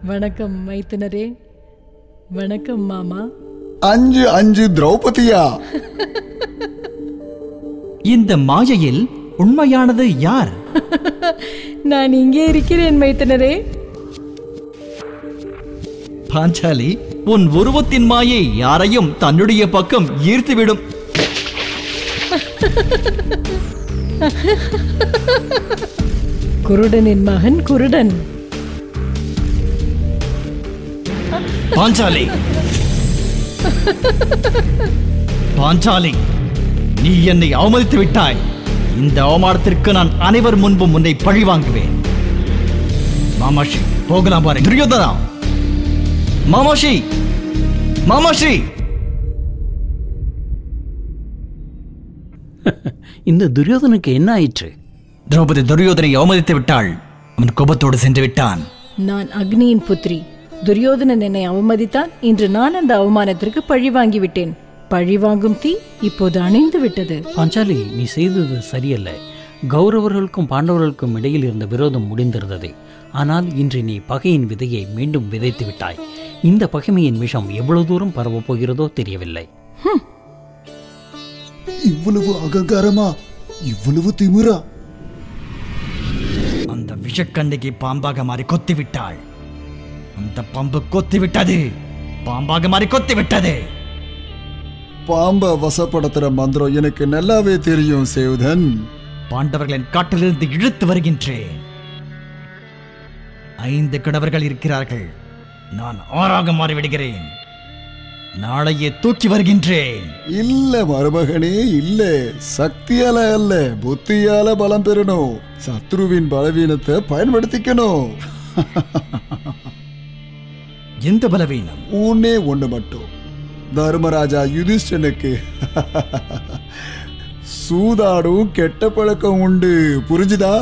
வணக்கம் மைத்துனரே வணக்கம் மாமா அஞ்சு அஞ்சு திரௌபதியா இந்த மாயையில் உண்மையானது யார் நான் இங்கே இருக்கிறேன் மைத்துனரே பாஞ்சாலி உன் உருவத்தின் மாயை யாரையும் தன்னுடைய பக்கம் ஈர்த்துவிடும் குருடனின் மகன் குருடன் பாஞ்சாலி பாஞ்சாலி நீ என்னை அவமதித்து விட்டாய் இந்த அவமானத்திற்கு நான் அனைவர் முன்பும் உன்னை பழி வாங்குவேன் மாமாஷி போகலாம் பாரு துரியோதனா மாமாஷி மாமாஷி இந்த துரியோதனுக்கு என்ன ஆயிற்று திரௌபதி துரியோதனை அவமதித்து விட்டாள் அவன் கோபத்தோடு சென்று விட்டான் நான் அக்னியின் புத்திரி துரியோதனன் என்னை அவமதித்தான் இன்று நான் அந்த அவமானத்திற்கு பழி வாங்கி விட்டேன் பழி வாங்கும் தீ இப்போது அணைந்து விட்டது பாஞ்சாலி நீ செய்தது சரியல்ல கௌரவர்களுக்கும் பாண்டவர்களுக்கும் இடையில் இருந்த விரோதம் முடிந்திருந்தது ஆனால் இன்று நீ பகையின் விதையை மீண்டும் விதைத்து விட்டாய் இந்த பகைமையின் விஷம் எவ்வளவு தூரம் பரவப் போகிறதோ தெரியவில்லை இவ்வளவு அகங்காரமா இவ்வளவு திமிரா அந்த விஷக்கண்ணிக்கு பாம்பாக மாறி கொத்தி விட்டாள் அந்த பாம்பு கொத்தி விட்டது பாம்பாக மாறி கொத்தி விட்டது பாம்ப வசப்படுத்துற மந்திரம் எனக்கு நல்லாவே தெரியும் சேவதன் பாண்டவர்களின் காட்டிலிருந்து இழுத்து வருகின்றேன் ஐந்து கிழவர்கள் இருக்கிறார்கள் நான் ஆறாக மாறிவிடுகிறேன் நாளையே தூக்கி வருகின்றேன் இல்ல மருமகனே இல்ல சக்தியால அல்ல புத்தியால பலம் பெறணும் சத்ருவின் பலவீனத்தை பயன்படுத்திக்கணும் எந்த பலவீனம் ஒன்னே ஒண்ணு மட்டும் தர்மராஜா யுதிஷ்டனுக்கு சூதாடும் கெட்ட பழக்கம் உண்டு புரிஞ்சுதா